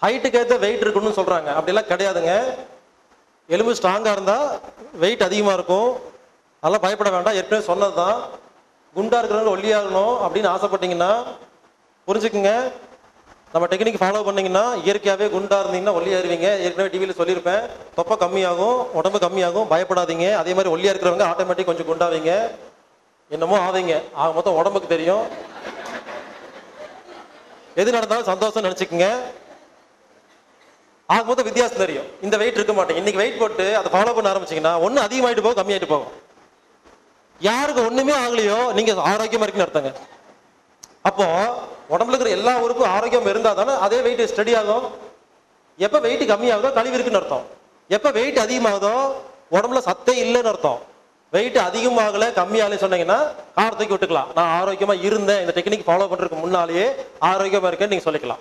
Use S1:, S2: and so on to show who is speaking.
S1: ஹைட்டுக்கு ஏற்ற வெயிட் இருக்கணும்னு சொல்றாங்க அப்படிலாம் கிடையாதுங்க எலும்பு ஸ்ட்ராங்காக இருந்தால் வெயிட் அதிகமாக இருக்கும் அதெல்லாம் பயப்பட வேண்டாம் ஏற்கனவே சொன்னது தான் குண்டா இருக்கிறவங்க ஒல்லியாகணும் அப்படின்னு ஆசைப்பட்டீங்கன்னா புரிஞ்சுக்குங்க நம்ம டெக்னிக் ஃபாலோ பண்ணீங்கன்னா இயற்கையாகவே குண்டா இருந்தீங்கன்னா ஒல்லியாயிருவீங்க ஏற்கனவே டிவியில் சொல்லியிருப்பேன் தொப்பை கம்மியாகும் உடம்பு கம்மியாகும் பயப்படாதீங்க அதே மாதிரி ஒல்லியா இருக்கிறவங்க ஆட்டோமேட்டிக் கொஞ்சம் குண்டாவீங்க என்னமோ ஆவீங்க ஆக மொத்தம் உடம்புக்கு தெரியும் எது நடந்தாலும் சந்தோஷம் நினச்சிக்கங்க ஆக மொத்தம் வித்தியாசம் தெரியும் இந்த வெயிட் இருக்க மாட்டேங்க இன்னைக்கு வெயிட் போட்டு அதை ஃபாலோ பண்ண ஆரம்பிச்சீங்கன்னா ஒன்று அதிகமாயிட்டு போகும் கம்மியாயிட்டு போகும் யாருக்கு ஒண்ணுமே ஆகலையோ நீங்க ஆரோக்கியமா இருக்குன்னு அர்த்தங்க அப்போ உடம்புல இருக்கிற எல்லா உறுப்பும் ஆரோக்கியம் இருந்தா தானே அதே வெயிட் ஸ்டடி ஆகும் எப்ப வெயிட் கம்மியாகுதோ கழிவு இருக்குன்னு அர்த்தம் எப்ப வெயிட் அதிகமாகுதோ உடம்புல சத்தே இல்லைன்னு அர்த்தம் வெயிட் அதிகமாகல கம்மியாகலன்னு சொன்னீங்கன்னா காரத்துக்கு விட்டுக்கலாம் நான் ஆரோக்கியமா இருந்தேன் இந்த டெக்னிக் ஃபாலோ பண்றதுக்கு முன்னாலேயே ஆரோக்கியமா இருக்கேன்னு நீங்க சொல்லிக்கலாம்